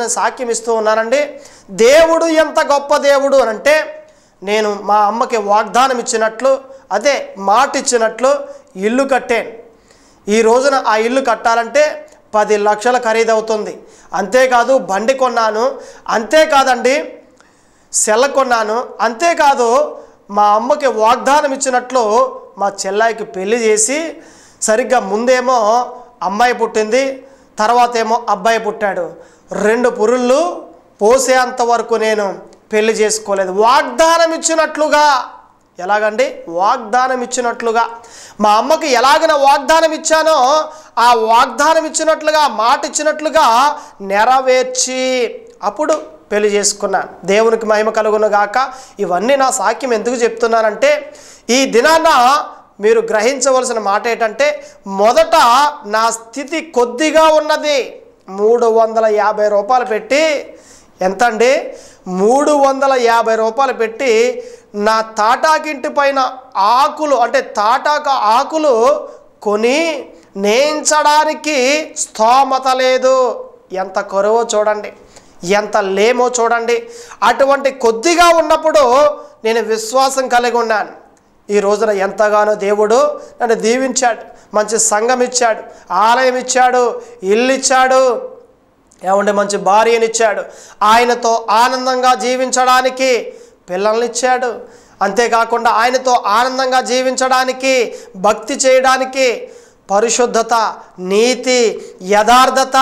నేను సాక్ష్యం ఇస్తూ ఉన్నానండి దేవుడు ఎంత గొప్ప దేవుడు అని అంటే నేను మా అమ్మకి వాగ్దానం ఇచ్చినట్లు అదే మాట ఇచ్చినట్లు ఇల్లు కట్టాను ఈ రోజున ఆ ఇల్లు కట్టాలంటే పది లక్షల ఖరీదవుతుంది అంతేకాదు బండి కొన్నాను అంతేకాదండి సెల్ల కొన్నాను అంతేకాదు మా అమ్మకి వాగ్దానం ఇచ్చినట్లు మా చెల్లాయికి పెళ్లి చేసి సరిగ్గా ముందేమో అమ్మాయి పుట్టింది తర్వాత ఏమో అబ్బాయి పుట్టాడు రెండు పురుళ్ళు పోసేంత వరకు నేను పెళ్లి చేసుకోలేదు వాగ్దానం ఇచ్చినట్లుగా ఎలాగండి వాగ్దానం ఇచ్చినట్లుగా మా అమ్మకి ఎలాగన వాగ్దానం ఇచ్చానో ఆ వాగ్దానం ఇచ్చినట్లుగా మాట ఇచ్చినట్లుగా నెరవేర్చి అప్పుడు పెళ్లి చేసుకున్నాను దేవునికి మహిమ కలుగును గాక ఇవన్నీ నా సాక్ష్యం ఎందుకు చెప్తున్నానంటే ఈ దినాన మీరు గ్రహించవలసిన మాట ఏంటంటే మొదట నా స్థితి కొద్దిగా ఉన్నది మూడు వందల యాభై రూపాయలు పెట్టి ఎంత అండి మూడు వందల యాభై రూపాయలు పెట్టి నా తాటాకింటి పైన ఆకులు అంటే తాటాక ఆకులు కొని నేయించడానికి స్తోమత లేదు ఎంత కరువో చూడండి ఎంత లేమో చూడండి అటువంటి కొద్దిగా ఉన్నప్పుడు నేను విశ్వాసం కలిగి ఉన్నాను ఈ రోజున ఎంతగానో దేవుడు నన్ను దీవించాడు మంచి సంఘం ఇచ్చాడు ఆలయం ఇచ్చాడు ఇల్లు ఇచ్చాడు ఏమంటే మంచి భార్యనిచ్చాడు ఆయనతో ఆనందంగా జీవించడానికి పిల్లల్ని ఇచ్చాడు అంతేకాకుండా ఆయనతో ఆనందంగా జీవించడానికి భక్తి చేయడానికి పరిశుద్ధత నీతి యథార్థత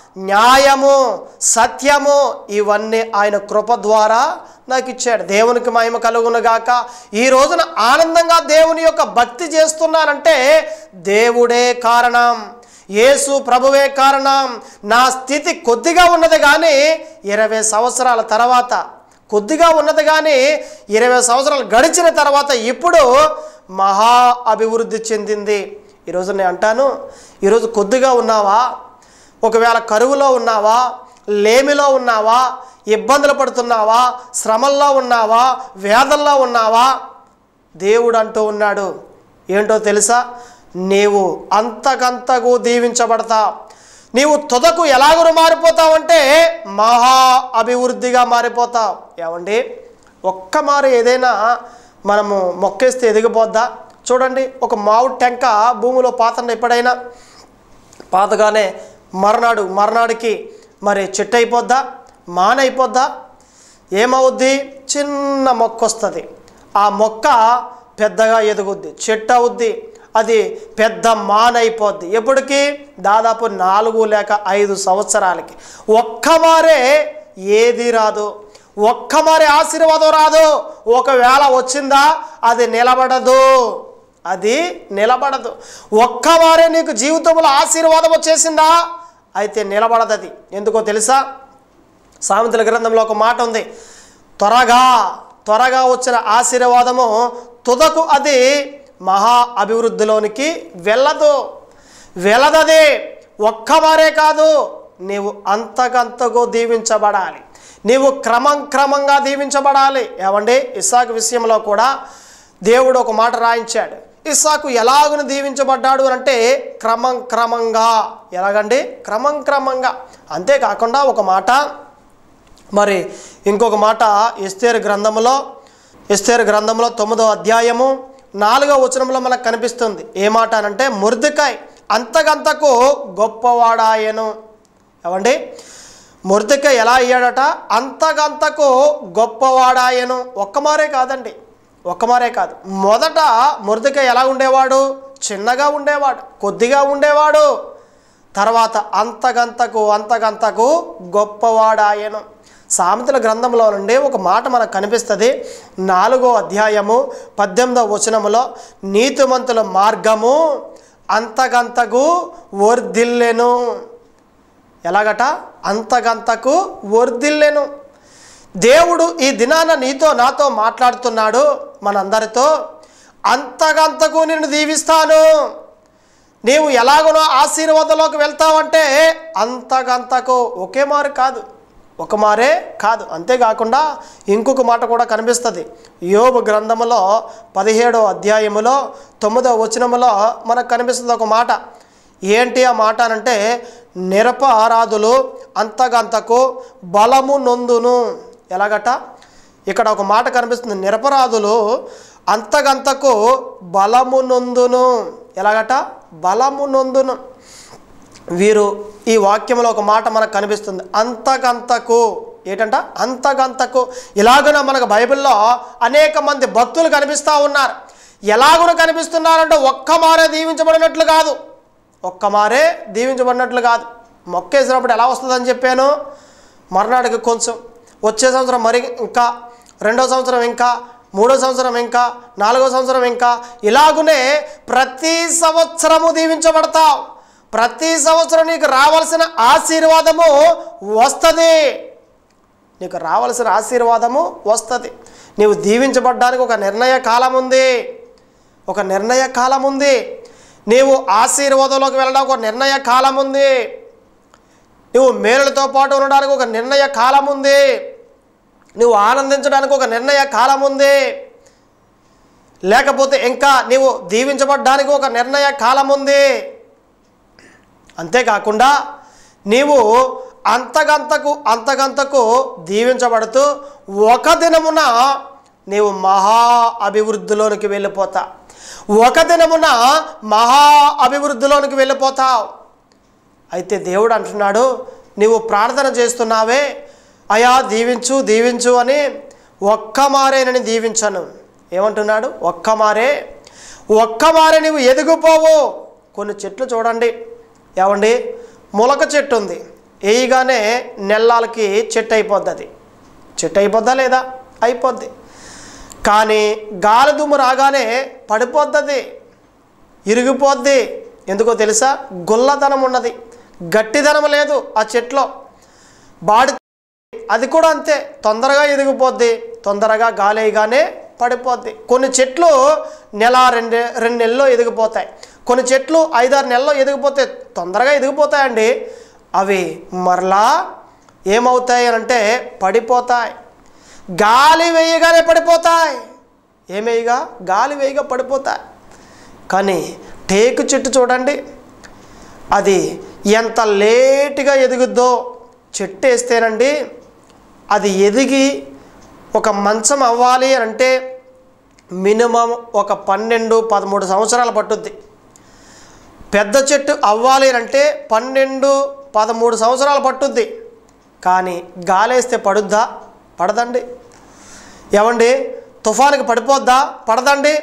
న్యాయము సత్యము ఇవన్నీ ఆయన కృప ద్వారా నాకు ఇచ్చాడు దేవునికి మహిమ కలుగునుగాక ఈ రోజున ఆనందంగా దేవుని యొక్క భక్తి చేస్తున్నానంటే దేవుడే కారణం యేసు ప్రభువే కారణం నా స్థితి కొద్దిగా ఉన్నది కానీ ఇరవై సంవత్సరాల తర్వాత కొద్దిగా ఉన్నది కానీ ఇరవై సంవత్సరాలు గడిచిన తర్వాత ఇప్పుడు మహా అభివృద్ధి చెందింది ఈరోజు నేను అంటాను ఈరోజు కొద్దిగా ఉన్నావా ఒకవేళ కరువులో ఉన్నావా లేమిలో ఉన్నావా ఇబ్బందులు పడుతున్నావా శ్రమల్లో ఉన్నావా వేదల్లో ఉన్నావా దేవుడు అంటూ ఉన్నాడు ఏంటో తెలుసా నీవు అంతకంతకు దీవించబడతా నీవు తుదకు ఎలాగను మారిపోతావంటే మహా అభివృద్ధిగా మారిపోతావు ఏమండి ఒక్క మారు ఏదైనా మనము మొక్కేస్తే ఎదిగిపోద్దా చూడండి ఒక మామిడి టెంక భూమిలో పాతండి ఎప్పుడైనా పాతగానే మర్నాడు మర్నాడికి మరి చెట్టు అయిపోద్దా మాన అయిపోద్దా ఏమవుద్ది చిన్న మొక్క వస్తుంది ఆ మొక్క పెద్దగా ఎదుగుద్ది చెట్టు అవుద్ది అది పెద్ద మాన అయిపోద్ది ఎప్పటికి దాదాపు నాలుగు లేక ఐదు సంవత్సరాలకి ఒక్కమారే ఏది రాదు ఒక్కమారే ఆశీర్వాదం రాదు ఒకవేళ వచ్చిందా అది నిలబడదు అది నిలబడదు ఒక్కవారే నీకు జీవితంలో ఆశీర్వాదం వచ్చేసిందా అయితే నిలబడదు అది ఎందుకో తెలుసా సామెతల గ్రంథంలో ఒక మాట ఉంది త్వరగా త్వరగా వచ్చిన ఆశీర్వాదము తుదకు అది మహా అభివృద్ధిలోనికి వెళ్ళదు వెళ్ళదది ఒక్కవారే కాదు నీవు అంతకంతకు దీవించబడాలి నీవు క్రమం క్రమంగా దీవించబడాలి ఏమండి ఇస్సాకు విషయంలో కూడా దేవుడు ఒక మాట రాయించాడు ఇస్సాకు ఎలాగను దీవించబడ్డాడు అని అంటే క్రమం క్రమంగా ఎలాగండి క్రమం క్రమంగా అంతేకాకుండా ఒక మాట మరి ఇంకొక మాట ఎస్తేరు గ్రంథంలో ఎస్తేరు గ్రంథంలో తొమ్మిదో అధ్యాయము నాలుగో వచనంలో మనకు కనిపిస్తుంది ఏ మాట అనంటే ముర్దికాయ్ అంతకంతకు గొప్పవాడాయను ఏమండి ముర్దిక ఎలా అయ్యాడట అంతకంతకు గొప్పవాడాయను ఒక్కమారే కాదండి ఒక్కమారే కాదు మొదట ముర్దిక ఎలా ఉండేవాడు చిన్నగా ఉండేవాడు కొద్దిగా ఉండేవాడు తర్వాత అంతకంతకు అంతకంతకు గొప్పవాడాయను సామెతల గ్రంథంలో నుండి ఒక మాట మనకు కనిపిస్తుంది నాలుగో అధ్యాయము పద్దెనిమిదవ వచనములో నీతిమంతుల మార్గము అంతకంతకు వర్ధిల్లెను ఎలాగట అంతకంతకు వర్ధిల్లెను దేవుడు ఈ దినాన నీతో నాతో మాట్లాడుతున్నాడు మనందరితో అంతకంతకు నిన్ను దీవిస్తాను నీవు ఎలాగనో ఆశీర్వాదంలోకి వెళ్తావంటే అంతకంతకు ఒకే మారు కాదు ఒక మారే కాదు అంతేకాకుండా ఇంకొక మాట కూడా కనిపిస్తుంది యోబు గ్రంథములో పదిహేడో అధ్యాయములో తొమ్మిదో వచనములో మనకు కనిపిస్తుంది ఒక మాట ఏంటి ఆ మాట అనంటే నిరప ఆరాధులు అంతగంతకు బలము నొందును ఎలాగట ఇక్కడ ఒక మాట కనిపిస్తుంది నిరపరాధులు అంతగంతకు బలము నొందును ఎలాగట బలము నొందును వీరు ఈ వాక్యంలో ఒక మాట మనకు కనిపిస్తుంది అంతకంతకు ఏంటంట అంతకంతకు ఇలాగున మనకు బైబిల్లో అనేక మంది భక్తులు కనిపిస్తూ ఉన్నారు ఎలాగున కనిపిస్తున్నారంటే ఒక్క మారే దీవించబడినట్లు కాదు ఒక్క మారే దీవించబడినట్లు కాదు మొక్కేసినప్పుడు ఎలా వస్తుందని చెప్పాను మర్నాడుకి కొంచెం వచ్చే సంవత్సరం మరి ఇంకా రెండో సంవత్సరం ఇంకా మూడో సంవత్సరం ఇంకా నాలుగో సంవత్సరం ఇంకా ఇలాగునే ప్రతి సంవత్సరము దీవించబడతావు ప్రతి సంవత్సరం నీకు రావాల్సిన ఆశీర్వాదము వస్తుంది నీకు రావాల్సిన ఆశీర్వాదము వస్తుంది నీవు దీవించబడ్డానికి ఒక నిర్ణయ కాలం ఉంది ఒక నిర్ణయ కాలం ఉంది నీవు ఆశీర్వాదంలోకి వెళ్ళడానికి ఒక నిర్ణయ కాలం ఉంది నువ్వు మేలులతో పాటు ఉండడానికి ఒక నిర్ణయ కాలం ఉంది నువ్వు ఆనందించడానికి ఒక నిర్ణయ కాలం ఉంది లేకపోతే ఇంకా నీవు దీవించబడ్డానికి ఒక నిర్ణయ కాలం ఉంది అంతేకాకుండా నీవు అంతగంతకు అంతగంతకు దీవించబడుతూ ఒక దినమున నీవు మహా అభివృద్ధిలోనికి వెళ్ళిపోతా ఒక దినమున మహా అభివృద్ధిలోనికి వెళ్ళిపోతావు అయితే దేవుడు అంటున్నాడు నీవు ప్రార్థన చేస్తున్నావే అయా దీవించు దీవించు అని ఒక్క మారేనని దీవించను ఏమంటున్నాడు ఒక్క మారే ఒక్క మారే నీవు ఎదిగిపోవు కొన్ని చెట్లు చూడండి ఏమండి మొలక చెట్టు ఉంది వేయగానే నెల్లాలకి చెట్టు అయిపోద్ది అది చెట్టు అయిపోద్దా లేదా అయిపోద్ది కానీ గాలి దుమ్ము రాగానే పడిపోద్ది ఇరిగిపోద్ది ఎందుకో తెలుసా గుల్లదనం ఉన్నది గట్టిదనం లేదు ఆ చెట్లో బాడి అది కూడా అంతే తొందరగా ఎదిగిపోద్ది తొందరగా గాలేయగానే పడిపోద్ది కొన్ని చెట్లు నెల రెండు రెండు నెలల్లో ఎదిగిపోతాయి కొన్ని చెట్లు ఐదారు నెలల్లో ఎదిగిపోతే తొందరగా ఎదిగిపోతాయండి అవి మరలా ఏమవుతాయి అని అంటే పడిపోతాయి గాలి వేయగానే పడిపోతాయి ఏమేయగా గాలి వేయగా పడిపోతాయి కానీ టేకు చెట్టు చూడండి అది ఎంత లేటుగా ఎదుగుద్దో చెట్టు వేస్తేనండి అది ఎదిగి ఒక మంచం అవ్వాలి అని అంటే మినిమం ఒక పన్నెండు పదమూడు సంవత్సరాలు పట్టుద్ది పెద్ద చెట్టు అవ్వాలి అని అంటే పన్నెండు పదమూడు సంవత్సరాలు పట్టుద్ది కానీ గాలేస్తే పడుద్దా పడదండి ఏమండి తుఫానుకి పడిపోద్దా పడదండి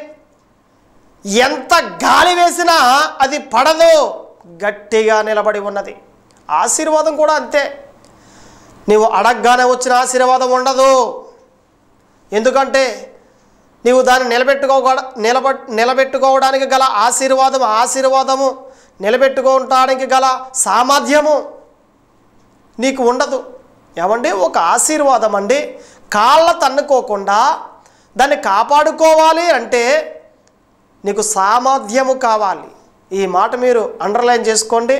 ఎంత గాలి వేసినా అది పడదు గట్టిగా నిలబడి ఉన్నది ఆశీర్వాదం కూడా అంతే నీవు అడగగానే వచ్చిన ఆశీర్వాదం ఉండదు ఎందుకంటే నీవు దాన్ని నిలబెట్టుకో నిలబ నిలబెట్టుకోవడానికి గల ఆశీర్వాదం ఆశీర్వాదము నిలబెట్టుకోవడానికి గల సామర్థ్యము నీకు ఉండదు ఏమండి ఒక ఆశీర్వాదం అండి కాళ్ళ తన్నుకోకుండా దాన్ని కాపాడుకోవాలి అంటే నీకు సామర్థ్యము కావాలి ఈ మాట మీరు అండర్లైన్ చేసుకోండి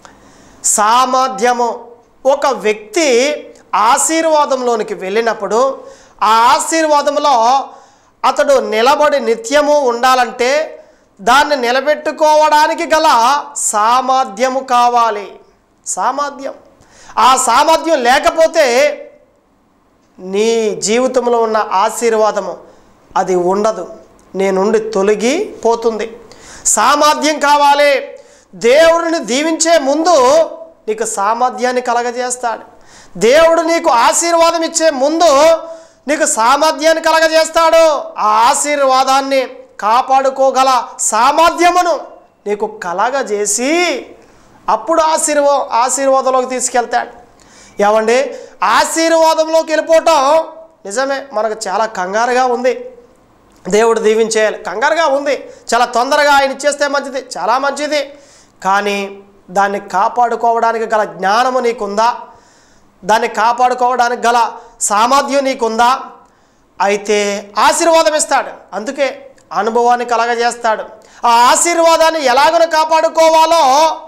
సామర్థ్యము ఒక వ్యక్తి ఆశీర్వాదంలోనికి వెళ్ళినప్పుడు ఆ ఆశీర్వాదంలో అతడు నిలబడి నిత్యము ఉండాలంటే దాన్ని నిలబెట్టుకోవడానికి గల సామర్థ్యము కావాలి సామర్థ్యం ఆ సామర్థ్యం లేకపోతే నీ జీవితంలో ఉన్న ఆశీర్వాదము అది ఉండదు నీ నుండి తొలగి పోతుంది సామర్థ్యం కావాలి దేవుడిని దీవించే ముందు నీకు సామర్థ్యాన్ని కలగజేస్తాడు దేవుడు నీకు ఆశీర్వాదం ఇచ్చే ముందు నీకు సామర్థ్యాన్ని కలగజేస్తాడు ఆ ఆశీర్వాదాన్ని కాపాడుకోగల సామర్థ్యమును నీకు కలగజేసి అప్పుడు ఆశీర్వా ఆశీర్వాదంలోకి తీసుకెళ్తాడు ఏమండి ఆశీర్వాదంలోకి వెళ్ళిపోవటం నిజమే మనకు చాలా కంగారుగా ఉంది దేవుడు దీవించేయాలి కంగారుగా ఉంది చాలా తొందరగా ఆయన ఇచ్చేస్తే మంచిది చాలా మంచిది కానీ దాన్ని కాపాడుకోవడానికి గల జ్ఞానము నీకుందా దాన్ని కాపాడుకోవడానికి గల సామర్థ్యం నీకుందా అయితే ఆశీర్వాదం ఇస్తాడు అందుకే అనుభవాన్ని కలగజేస్తాడు ఆ ఆశీర్వాదాన్ని ఎలాగను కాపాడుకోవాలో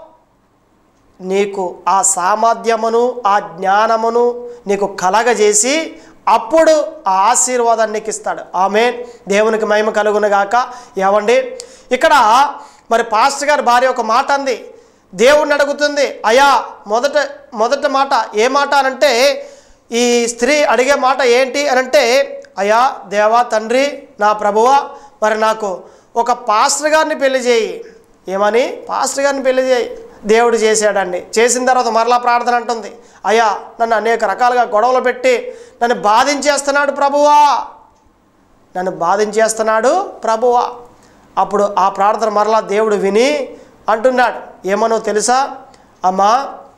నీకు ఆ సామర్థ్యమును ఆ జ్ఞానమును నీకు కలగజేసి అప్పుడు ఆ ఆశీర్వాదాన్ని నీకు ఇస్తాడు ఆమె దేవునికి మహిమ కలుగునుగాక ఏమండి ఇక్కడ మరి పాస్టర్ గారి భార్య ఒక మాట అంది దేవుణ్ణి అడుగుతుంది అయా మొదట మొదట మాట ఏ మాట అనంటే ఈ స్త్రీ అడిగే మాట ఏంటి అనంటే అయా దేవా తండ్రి నా ప్రభువా మరి నాకు ఒక పాస్టర్ గారిని పెళ్లి చేయి ఏమని పాస్టర్ గారిని పెళ్లి చేయి దేవుడు చేశాడండి చేసిన తర్వాత మరలా ప్రార్థన అంటుంది అయ్యా నన్ను అనేక రకాలుగా గొడవలు పెట్టి నన్ను బాధించేస్తున్నాడు ప్రభువా నన్ను బాధించేస్తున్నాడు ప్రభువా అప్పుడు ఆ ప్రార్థన మరలా దేవుడు విని అంటున్నాడు ఏమనో తెలుసా అమ్మా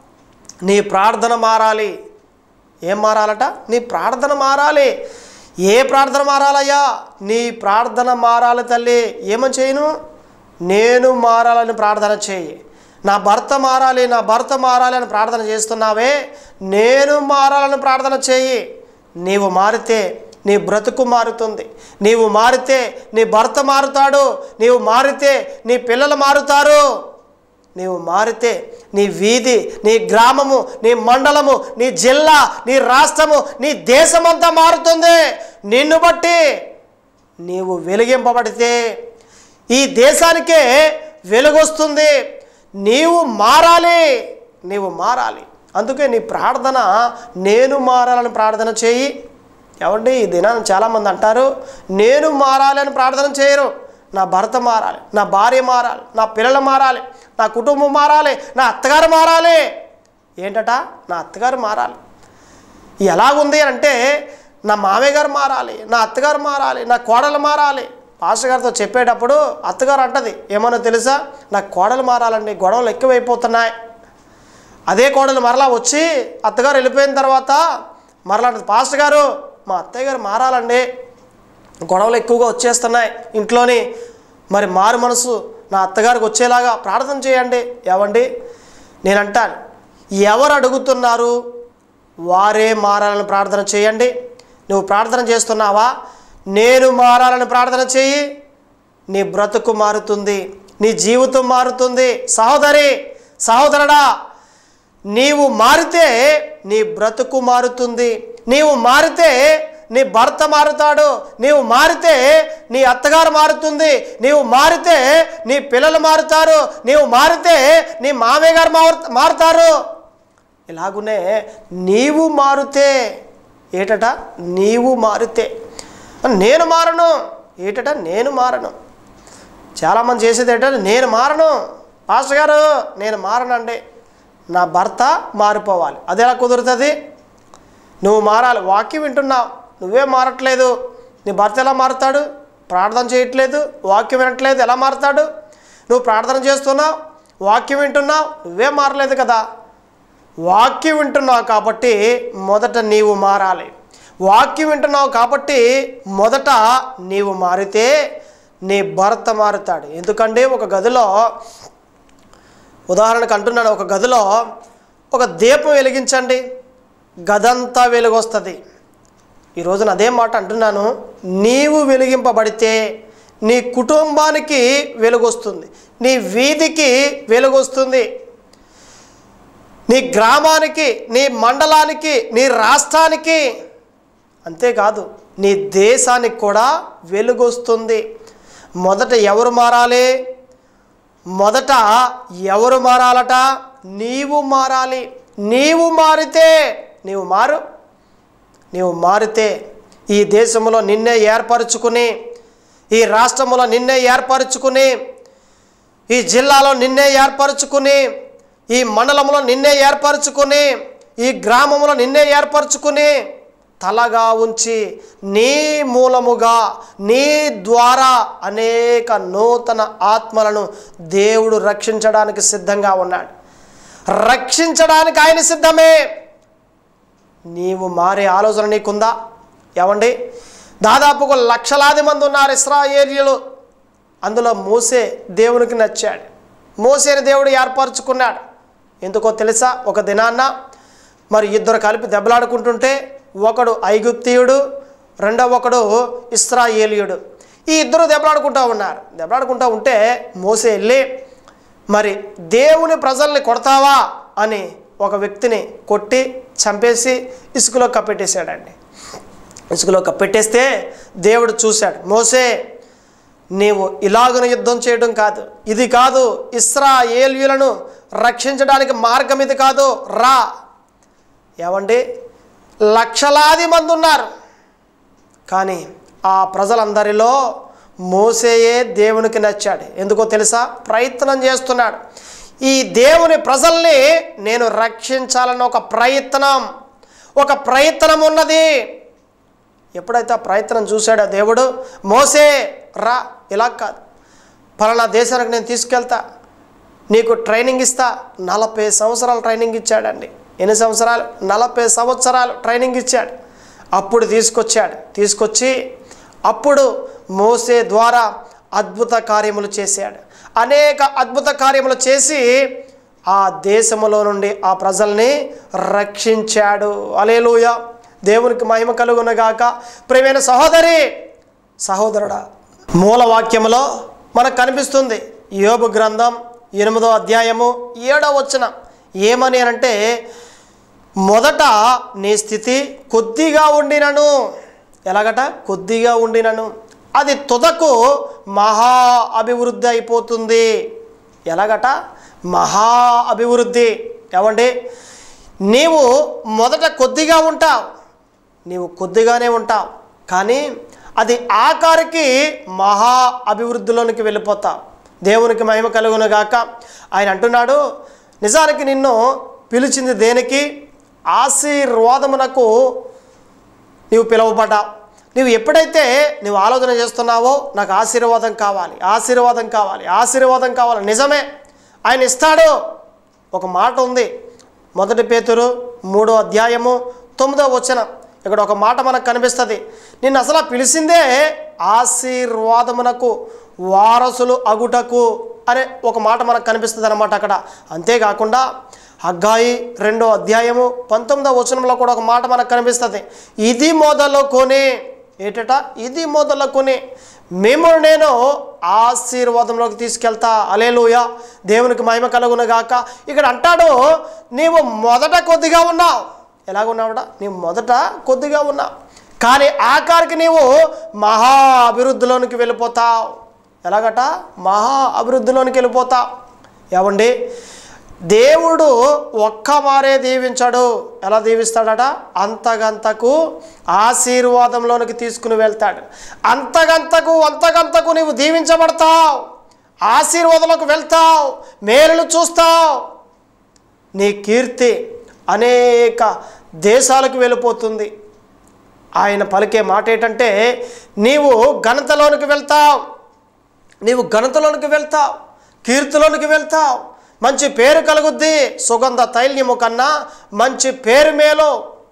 నీ ప్రార్థన మారాలి ఏం మారాలట నీ ప్రార్థన మారాలి ఏ ప్రార్థన మారాలయ్యా నీ ప్రార్థన మారాలి తల్లి ఏమని చేయను నేను మారాలని ప్రార్థన చేయి నా భర్త మారాలి నా భర్త మారాలి అని ప్రార్థన చేస్తున్నావే నేను మారాలని ప్రార్థన చేయి నీవు మారితే నీ బ్రతుకు మారుతుంది నీవు మారితే నీ భర్త మారుతాడు నీవు మారితే నీ పిల్లలు మారుతారు నీవు మారితే నీ వీధి నీ గ్రామము నీ మండలము నీ జిల్లా నీ రాష్ట్రము నీ దేశమంతా మారుతుంది నిన్ను బట్టి నీవు వెలిగింపబడితే ఈ దేశానికే వెలుగొస్తుంది నీవు మారాలి నీవు మారాలి అందుకే నీ ప్రార్థన నేను మారాలని ప్రార్థన చేయి ఏమండి ఈ దినాన్ని చాలామంది అంటారు నేను మారాలి అని ప్రార్థన చేయరు నా భర్త మారాలి నా భార్య మారాలి నా పిల్లలు మారాలి నా కుటుంబం మారాలి నా అత్తగారు మారాలి ఏంటట నా అత్తగారు మారాలి ఎలాగుంది అంటే నా మామయ్య గారు మారాలి నా అత్తగారు మారాలి నా కోడలు మారాలి పాస్టర్ గారితో చెప్పేటప్పుడు అత్తగారు అంటది ఏమన్నా తెలుసా నా కోడలు మారాలండి గొడవలు ఎక్కువైపోతున్నాయి అదే కోడలు మరలా వచ్చి అత్తగారు వెళ్ళిపోయిన తర్వాత మరలా అంటది, పాస్టర్ గారు మా అత్తయ్య గారు మారాలండి గొడవలు ఎక్కువగా వచ్చేస్తున్నాయి ఇంట్లోని మరి మారు మనసు నా అత్తగారికి వచ్చేలాగా ప్రార్థన చేయండి ఏవండి నేను అంటాను ఎవరు అడుగుతున్నారు వారే మారాలని ప్రార్థన చేయండి నువ్వు ప్రార్థన చేస్తున్నావా నేను మారాలని ప్రార్థన చేయి నీ బ్రతుకు మారుతుంది నీ జీవితం మారుతుంది సహోదరి సహోదరుడా నీవు మారితే నీ బ్రతుకు మారుతుంది నీవు మారితే నీ భర్త మారుతాడు నీవు మారితే నీ అత్తగారు మారుతుంది నీవు మారితే నీ పిల్లలు మారుతారు నీవు మారితే నీ మామయ్య గారు మారు మారుతారు ఇలాగునే నీవు మారుతే ఏటట నీవు మారితే నేను మారను ఏటట నేను మారను చాలామంది చేసేది ఏంటంటే నేను మారను పాస్టర్ గారు నేను మారనండి నా భర్త మారిపోవాలి అది ఎలా కుదురుతుంది నువ్వు మారాలి వాక్యం వింటున్నావు నువ్వే మారట్లేదు నీ భర్త ఎలా మారుతాడు ప్రార్థన చేయట్లేదు వాక్యం వినట్లేదు ఎలా మారుతాడు నువ్వు ప్రార్థన చేస్తున్నావు వాక్యం వింటున్నావు నువ్వే మారలేదు కదా వాక్యం వింటున్నావు కాబట్టి మొదట నీవు మారాలి వాక్యం వింటున్నావు కాబట్టి మొదట నీవు మారితే నీ భర్త మారుతాడు ఎందుకంటే ఒక గదిలో ఉదాహరణకు అంటున్నాను ఒక గదిలో ఒక దీపం వెలిగించండి గదంతా వెలుగొస్తుంది ఈ రోజున అదే మాట అంటున్నాను నీవు వెలిగింపబడితే నీ కుటుంబానికి వెలుగొస్తుంది నీ వీధికి వెలుగొస్తుంది నీ గ్రామానికి నీ మండలానికి నీ రాష్ట్రానికి అంతేకాదు నీ దేశానికి కూడా వెలుగొస్తుంది మొదట ఎవరు మారాలి మొదట ఎవరు మారాలట నీవు మారాలి నీవు మారితే నీవు మారు నీవు మారితే ఈ దేశంలో నిన్నే ఏర్పరచుకుని ఈ రాష్ట్రంలో నిన్నే ఏర్పరచుకుని ఈ జిల్లాలో నిన్నే ఏర్పరచుకుని ఈ మండలంలో నిన్నే ఏర్పరచుకుని ఈ గ్రామంలో నిన్నే ఏర్పరచుకుని తలగా ఉంచి నీ మూలముగా నీ ద్వారా అనేక నూతన ఆత్మలను దేవుడు రక్షించడానికి సిద్ధంగా ఉన్నాడు రక్షించడానికి ఆయన సిద్ధమే నీవు మారే ఆలోచన నీకుందా ఏమండి దాదాపు ఒక లక్షలాది మంది ఉన్నారు ఇస్రాయేలీలు అందులో మోసే దేవునికి నచ్చాడు మోసేని దేవుడు ఏర్పరచుకున్నాడు ఎందుకో తెలుసా ఒక దినాన్న మరి ఇద్దరు కలిపి దెబ్బలాడుకుంటుంటే ఒకడు ఐగుప్తీయుడు రెండవ ఒకడు ఇస్రాయేలీయుడు ఈ ఇద్దరు దెబ్బలాడుకుంటూ ఉన్నారు దెబ్బలాడుకుంటూ ఉంటే మోసే వెళ్ళి మరి దేవుని ప్రజల్ని కొడతావా అని ఒక వ్యక్తిని కొట్టి చంపేసి ఇసుకలో కప్పెట్టేశాడండి ఇసుకలో కప్పెట్టేస్తే దేవుడు చూశాడు మోసే నీవు ఇలాగున యుద్ధం చేయడం కాదు ఇది కాదు ఇస్రాయేలీయులను రక్షించడానికి మార్గం ఇది కాదు రా ఏమండి లక్షలాది మంది ఉన్నారు కానీ ఆ ప్రజలందరిలో మోసేయే దేవునికి నచ్చాడు ఎందుకో తెలుసా ప్రయత్నం చేస్తున్నాడు ఈ దేవుని ప్రజల్ని నేను రక్షించాలన్న ఒక ప్రయత్నం ఒక ప్రయత్నం ఉన్నది ఎప్పుడైతే ఆ ప్రయత్నం చూశాడో దేవుడు మోసే రా ఇలా కాదు పలానా దేశానికి నేను తీసుకెళ్తా నీకు ట్రైనింగ్ ఇస్తా నలభై సంవత్సరాలు ట్రైనింగ్ ఇచ్చాడండి ఎన్ని సంవత్సరాలు నలభై సంవత్సరాలు ట్రైనింగ్ ఇచ్చాడు అప్పుడు తీసుకొచ్చాడు తీసుకొచ్చి అప్పుడు మోసే ద్వారా అద్భుత కార్యములు చేశాడు అనేక అద్భుత కార్యములు చేసి ఆ దేశములో నుండి ఆ ప్రజల్ని రక్షించాడు అలేలుయ దేవునికి మహిమ కలుగునగాక ప్రియమైన సహోదరి సహోదరుడా మూల వాక్యములో మనకు కనిపిస్తుంది యోబు గ్రంథం ఎనిమిదో అధ్యాయము ఏడో వచ్చిన ఏమని అంటే మొదట నీ స్థితి కొద్దిగా ఉండినను ఎలాగట కొద్దిగా ఉండినను అది తుదకు మహా అభివృద్ధి అయిపోతుంది ఎలాగట మహా అభివృద్ధి ఏమండి నీవు మొదట కొద్దిగా ఉంటావు నీవు కొద్దిగానే ఉంటావు కానీ అది ఆఖరికి మహా అభివృద్ధిలోనికి వెళ్ళిపోతావు దేవునికి మహిమ కలుగును గాక ఆయన అంటున్నాడు నిజానికి నిన్ను పిలిచింది దేనికి ఆశీర్వాదమునకు నీవు పిలువబడ్డావు నువ్వు ఎప్పుడైతే నువ్వు ఆలోచన చేస్తున్నావో నాకు ఆశీర్వాదం కావాలి ఆశీర్వాదం కావాలి ఆశీర్వాదం కావాలి నిజమే ఆయన ఇస్తాడు ఒక మాట ఉంది మొదటి పేతురు మూడో అధ్యాయము తొమ్మిదో వచనం ఇక్కడ ఒక మాట మనకు కనిపిస్తుంది నిన్ను అసలు పిలిచిందే ఆశీర్వాదమునకు వారసులు అగుటకు అనే ఒక మాట మనకు కనిపిస్తుంది అనమాట అక్కడ అంతేకాకుండా హగ్గాయి రెండో అధ్యాయము పంతొమ్మిదో వచనంలో కూడా ఒక మాట మనకు కనిపిస్తుంది ఇది మొదలుకొని ఏటట ఇది మొదలుకొని మేము నేను ఆశీర్వాదంలోకి తీసుకెళ్తా అలేలుయ దేవునికి మహిమ కలుగునగాక ఇక్కడ అంటాడు నీవు మొదట కొద్దిగా ఉన్నావు ఎలాగున్నావుట నీవు మొదట కొద్దిగా ఉన్నావు కానీ ఆఖరికి నీవు మహా అభివృద్ధిలోనికి వెళ్ళిపోతావు ఎలాగట మహా అభివృద్ధిలోనికి వెళ్ళిపోతావు ఏమండి దేవుడు ఒక్క మారే దీవించాడు ఎలా దీవిస్తాడట అంతగంతకు ఆశీర్వాదంలోనికి తీసుకుని వెళ్తాడు అంతగంతకు అంతగంతకు నీవు దీవించబడతావు ఆశీర్వాదంలోకి వెళ్తావు మేలులు చూస్తావు నీ కీర్తి అనేక దేశాలకు వెళ్ళిపోతుంది ఆయన పలికే మాట ఏంటంటే నీవు ఘనతలోనికి వెళ్తావు నీవు ఘనతలోనికి వెళ్తావు కీర్తిలోనికి వెళ్తావు మంచి పేరు కలుగుద్ది సుగంధ తైల్యము కన్నా మంచి పేరు మేలు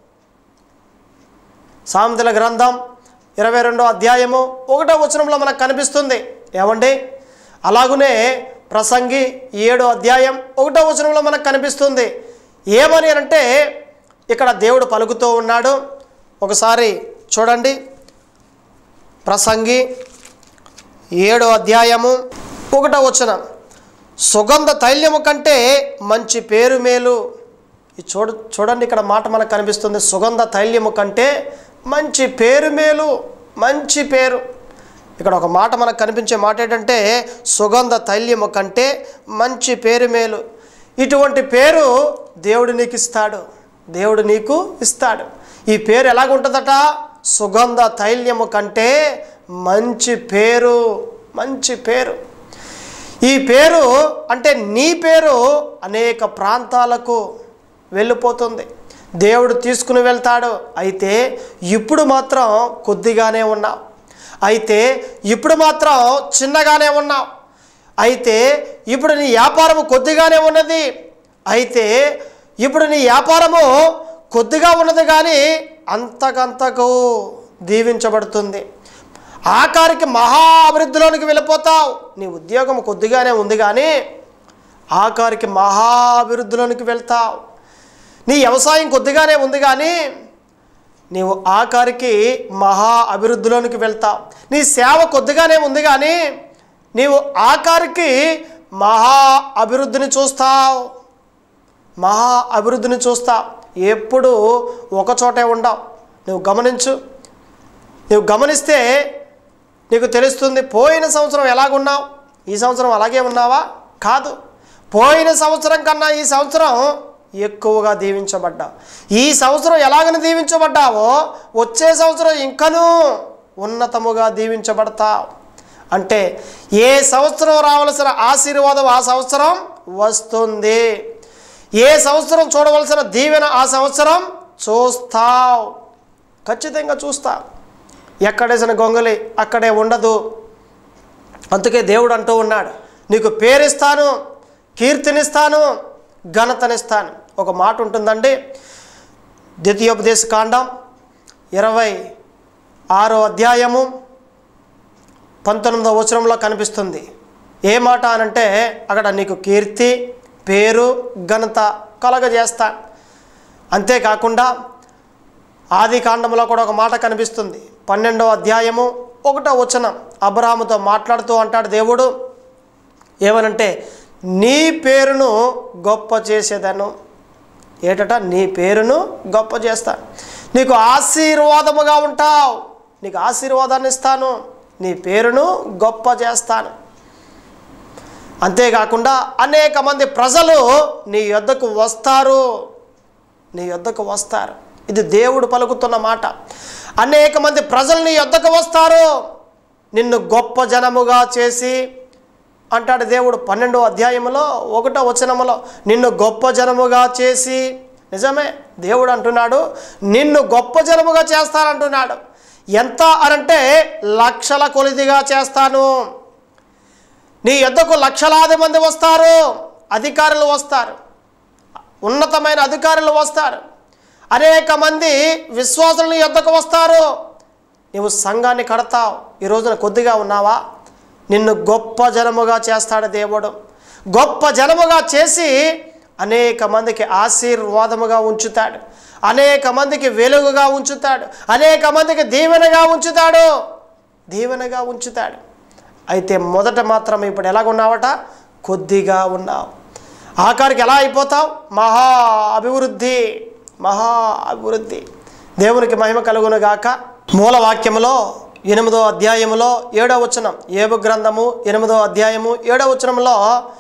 సామెతల గ్రంథం ఇరవై రెండో అధ్యాయము ఒకటో వచనంలో మనకు కనిపిస్తుంది ఏమండి అలాగునే ప్రసంగి ఏడో అధ్యాయం ఒకటో వచనంలో మనకు కనిపిస్తుంది ఏమని అంటే ఇక్కడ దేవుడు పలుకుతూ ఉన్నాడు ఒకసారి చూడండి ప్రసంగి ఏడో అధ్యాయము ఒకటో వచనం సుగంధ తైల్యము కంటే మంచి పేరు మేలు ఈ చూడ చూడండి ఇక్కడ మాట మనకు కనిపిస్తుంది సుగంధ తైల్యము కంటే మంచి పేరు మేలు మంచి పేరు ఇక్కడ ఒక మాట మనకు కనిపించే మాట ఏంటంటే సుగంధ తైల్యము కంటే మంచి పేరు మేలు ఇటువంటి పేరు దేవుడు నీకు ఇస్తాడు దేవుడు నీకు ఇస్తాడు ఈ పేరు ఎలాగుంటుందట సుగంధ తైల్యము కంటే మంచి పేరు మంచి పేరు ఈ పేరు అంటే నీ పేరు అనేక ప్రాంతాలకు వెళ్ళిపోతుంది దేవుడు తీసుకుని వెళ్తాడు అయితే ఇప్పుడు మాత్రం కొద్దిగానే ఉన్నావు అయితే ఇప్పుడు మాత్రం చిన్నగానే ఉన్నావు అయితే ఇప్పుడు నీ వ్యాపారము కొద్దిగానే ఉన్నది అయితే ఇప్పుడు నీ వ్యాపారము కొద్దిగా ఉన్నది కానీ అంతకంతకు దీవించబడుతుంది ఆఖరికి మహా అభివృద్ధిలోనికి వెళ్ళిపోతావు నీ ఉద్యోగం కొద్దిగానే ఉంది కానీ ఆఖరికి మహా అభివృద్ధిలోనికి వెళ్తావు నీ వ్యవసాయం కొద్దిగానే ఉంది కానీ నీవు ఆఖరికి మహా అభివృద్ధిలోనికి వెళ్తావు నీ సేవ కొద్దిగానే ఉంది కానీ నీవు ఆఖరికి మహా అభివృద్ధిని చూస్తావు మహా అభివృద్ధిని చూస్తావు ఎప్పుడు ఒక చోటే ఉండవు నువ్వు గమనించు నువ్వు గమనిస్తే నీకు తెలుస్తుంది పోయిన సంవత్సరం ఎలాగున్నావు ఈ సంవత్సరం అలాగే ఉన్నావా కాదు పోయిన సంవత్సరం కన్నా ఈ సంవత్సరం ఎక్కువగా దీవించబడ్డావు ఈ సంవత్సరం ఎలాగని దీవించబడ్డావో వచ్చే సంవత్సరం ఇంకనూ ఉన్నతముగా దీవించబడతావు అంటే ఏ సంవత్సరం రావలసిన ఆశీర్వాదం ఆ సంవత్సరం వస్తుంది ఏ సంవత్సరం చూడవలసిన దీవెన ఆ సంవత్సరం చూస్తావు ఖచ్చితంగా చూస్తావు ఎక్కడేసిన గొంగలి అక్కడే ఉండదు అందుకే దేవుడు అంటూ ఉన్నాడు నీకు పేరిస్తాను కీర్తినిస్తాను ఘనతనిస్తాను ఒక మాట ఉంటుందండి ద్వితీయోపదేశ కాండం ఇరవై ఆరో అధ్యాయము పంతొమ్మిదవ వచనంలో కనిపిస్తుంది ఏ మాట అనంటే అక్కడ నీకు కీర్తి పేరు ఘనత కలగజేస్తా అంతేకాకుండా ఆది కాండంలో కూడా ఒక మాట కనిపిస్తుంది పన్నెండవ అధ్యాయము ఒకటో వచనం అబ్రాహాముతో మాట్లాడుతూ అంటాడు దేవుడు ఏమనంటే నీ పేరును గొప్ప చేసేదను ఏటట నీ పేరును గొప్ప చేస్తా నీకు ఆశీర్వాదముగా ఉంటావు నీకు ఆశీర్వాదాన్ని ఇస్తాను నీ పేరును గొప్ప చేస్తాను అంతేకాకుండా అనేక మంది ప్రజలు నీ యొద్దకు వస్తారు నీ యొద్దకు వస్తారు ఇది దేవుడు పలుకుతున్న మాట అనేక మంది ప్రజలు నీ యొద్దకు వస్తారు నిన్ను గొప్ప జనముగా చేసి అంటాడు దేవుడు పన్నెండో అధ్యాయములో ఒకటో వచనములో నిన్ను గొప్ప జనముగా చేసి నిజమే దేవుడు అంటున్నాడు నిన్ను గొప్ప జనముగా చేస్తానంటున్నాడు ఎంత అనంటే లక్షల కొలిదిగా చేస్తాను నీ యొద్దకు లక్షలాది మంది వస్తారు అధికారులు వస్తారు ఉన్నతమైన అధికారులు వస్తారు అనేక మంది విశ్వాసులు నీ యొద్దకు వస్తారు నీవు సంఘాన్ని కడతావు ఈ రోజున కొద్దిగా ఉన్నావా నిన్ను గొప్ప జనముగా చేస్తాడు దేవుడు గొప్ప జనముగా చేసి అనేక మందికి ఆశీర్వాదముగా ఉంచుతాడు అనేక మందికి వెలుగుగా ఉంచుతాడు అనేక మందికి దీవెనగా ఉంచుతాడు దీవెనగా ఉంచుతాడు అయితే మొదట మాత్రం ఇప్పుడు ఎలాగున్నావట కొద్దిగా ఉన్నావు ఆఖరికి ఎలా అయిపోతావు మహా అభివృద్ధి మహా అభివృద్ధి దేవునికి మహిమ కలుగును గాక మూల వాక్యములో ఎనిమిదో అధ్యాయములో ఏడో వచనం ఏబు గ్రంథము ఎనిమిదో అధ్యాయము ఏడో వచనంలో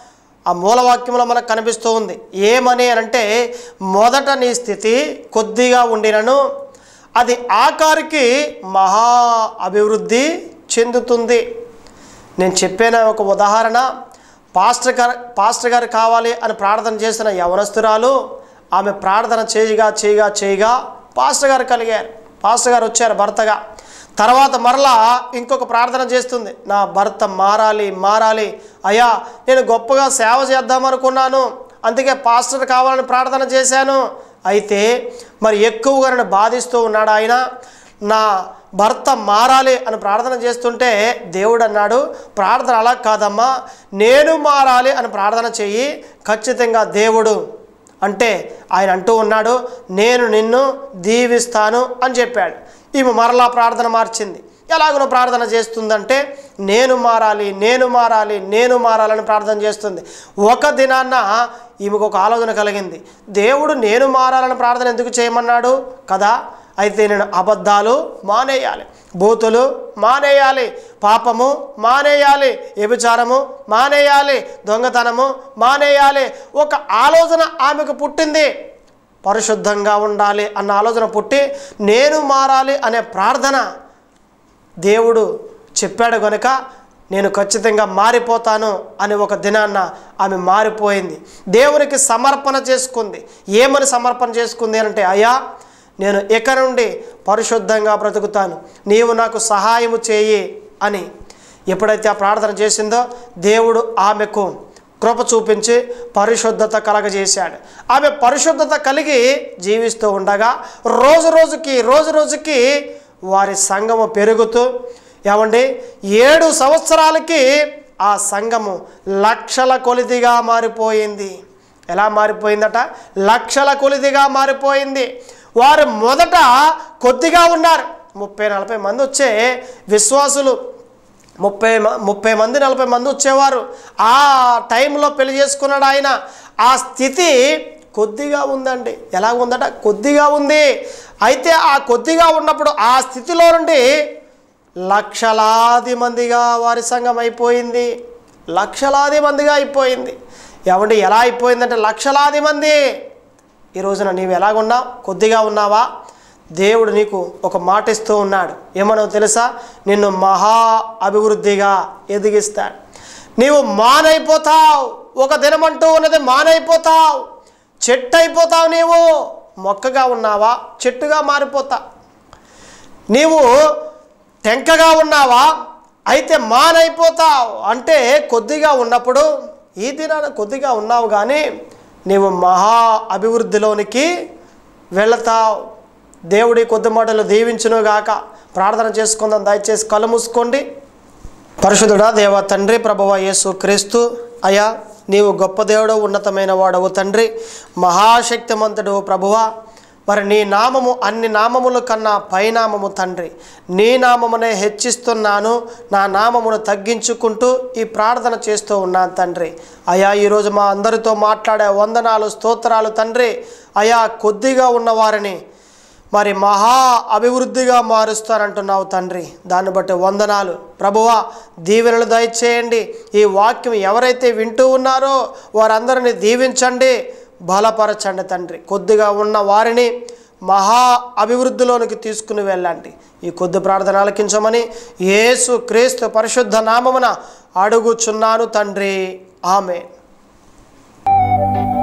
ఆ మూల వాక్యంలో మనకు కనిపిస్తూ ఉంది ఏమని అంటే మొదట నీ స్థితి కొద్దిగా ఉండినను అది ఆఖరికి మహా అభివృద్ధి చెందుతుంది నేను చెప్పిన ఒక ఉదాహరణ పాస్టర్ గారు పాస్టర్ గారు కావాలి అని ప్రార్థన చేసిన యవనస్తురాలు ఆమె ప్రార్థన చేయగా చేయగా చేయగా పాస్టర్ గారు కలిగారు పాస్టర్ గారు వచ్చారు భర్తగా తర్వాత మరలా ఇంకొక ప్రార్థన చేస్తుంది నా భర్త మారాలి మారాలి అయ్యా నేను గొప్పగా సేవ చేద్దామనుకున్నాను అందుకే పాస్టర్ కావాలని ప్రార్థన చేశాను అయితే మరి ఎక్కువగా నన్ను బాధిస్తూ ఉన్నాడు ఆయన నా భర్త మారాలి అని ప్రార్థన చేస్తుంటే దేవుడు అన్నాడు ప్రార్థన అలా కాదమ్మా నేను మారాలి అని ప్రార్థన చెయ్యి ఖచ్చితంగా దేవుడు అంటే ఆయన అంటూ ఉన్నాడు నేను నిన్ను దీవిస్తాను అని చెప్పాడు ఈమె మరలా ప్రార్థన మార్చింది ఎలాగో ప్రార్థన చేస్తుందంటే నేను మారాలి నేను మారాలి నేను మారాలని ప్రార్థన చేస్తుంది ఒక దినాన్న ఈమెకు ఒక ఆలోచన కలిగింది దేవుడు నేను మారాలని ప్రార్థన ఎందుకు చేయమన్నాడు కదా అయితే నేను అబద్ధాలు మానేయాలి బూతులు మానేయాలి పాపము మానేయాలి వ్యభిచారము మానేయాలి దొంగతనము మానేయాలి ఒక ఆలోచన ఆమెకు పుట్టింది పరిశుద్ధంగా ఉండాలి అన్న ఆలోచన పుట్టి నేను మారాలి అనే ప్రార్థన దేవుడు చెప్పాడు కనుక నేను ఖచ్చితంగా మారిపోతాను అని ఒక దినాన్న ఆమె మారిపోయింది దేవునికి సమర్పణ చేసుకుంది ఏమని సమర్పణ చేసుకుంది అంటే అయ్యా నేను ఇక నుండి పరిశుద్ధంగా బ్రతుకుతాను నీవు నాకు సహాయము చేయి అని ఎప్పుడైతే ఆ ప్రార్థన చేసిందో దేవుడు ఆమెకు కృప చూపించి పరిశుద్ధత కలగజేశాడు ఆమె పరిశుద్ధత కలిగి జీవిస్తూ ఉండగా రోజు రోజుకి రోజు రోజుకి వారి సంఘము పెరుగుతూ ఏమండి ఏడు సంవత్సరాలకి ఆ సంఘము లక్షల కొలిదిగా మారిపోయింది ఎలా మారిపోయిందట లక్షల కొలిదిగా మారిపోయింది వారు మొదట కొద్దిగా ఉన్నారు ముప్పై నలభై మంది వచ్చే విశ్వాసులు ముప్పై మ- ముప్పై మంది నలభై మంది వచ్చేవారు ఆ టైంలో పెళ్లి చేసుకున్నాడు ఆయన ఆ స్థితి కొద్దిగా ఉందండి ఎలా ఉందట కొద్దిగా ఉంది అయితే ఆ కొద్దిగా ఉన్నప్పుడు ఆ స్థితిలో నుండి లక్షలాది మందిగా వారి సంఘం అయిపోయింది లక్షలాది మందిగా అయిపోయింది ఏమంటే ఎలా అయిపోయిందంటే లక్షలాది మంది ఈ రోజున నీవు ఎలాగున్నావు కొద్దిగా ఉన్నావా దేవుడు నీకు ఒక మాట ఇస్తూ ఉన్నాడు ఏమనో తెలుసా నిన్ను మహా అభివృద్ధిగా ఎదిగిస్తాడు నీవు మానైపోతావు ఒక దినమంటూ ఉన్నది మానైపోతావు చెట్టు అయిపోతావు నీవు మొక్కగా ఉన్నావా చెట్టుగా మారిపోతా నీవు టెంకగా ఉన్నావా అయితే మానైపోతావు అంటే కొద్దిగా ఉన్నప్పుడు ఈ దినాన కొద్దిగా ఉన్నావు కానీ నీవు మహా అభివృద్ధిలోనికి వెళతావు దేవుడి కొద్ది మాటలు దీవించును గాక ప్రార్థన చేసుకుందాం దయచేసి కళ్ళు మూసుకోండి పరిశుద్ధుడా దేవ తండ్రి ప్రభువ యేసు క్రీస్తు అయా నీవు గొప్ప దేవుడు ఉన్నతమైన వాడవు తండ్రి మహాశక్తిమంతుడు ప్రభువా మరి నీ నామము అన్ని నామముల కన్నా పైనామము తండ్రి నీ నామమునే హెచ్చిస్తున్నాను నా నామమును తగ్గించుకుంటూ ఈ ప్రార్థన చేస్తూ ఉన్నాను తండ్రి అయా ఈరోజు మా అందరితో మాట్లాడే వందనాలు స్తోత్రాలు తండ్రి అయా కొద్దిగా ఉన్నవారిని మరి మహా అభివృద్ధిగా మారుస్తారంటున్నావు తండ్రి దాన్ని బట్టి వందనాలు ప్రభువా దీవెనలు దయచేయండి ఈ వాక్యం ఎవరైతే వింటూ ఉన్నారో వారందరిని దీవించండి బలపరచండి తండ్రి కొద్దిగా ఉన్న వారిని మహా అభివృద్ధిలోనికి తీసుకుని వెళ్ళండి ఈ కొద్ది ప్రార్థన ఆలకించమని యేసు క్రీస్తు పరిశుద్ధ నామమున అడుగుచున్నాను తండ్రి ఆమె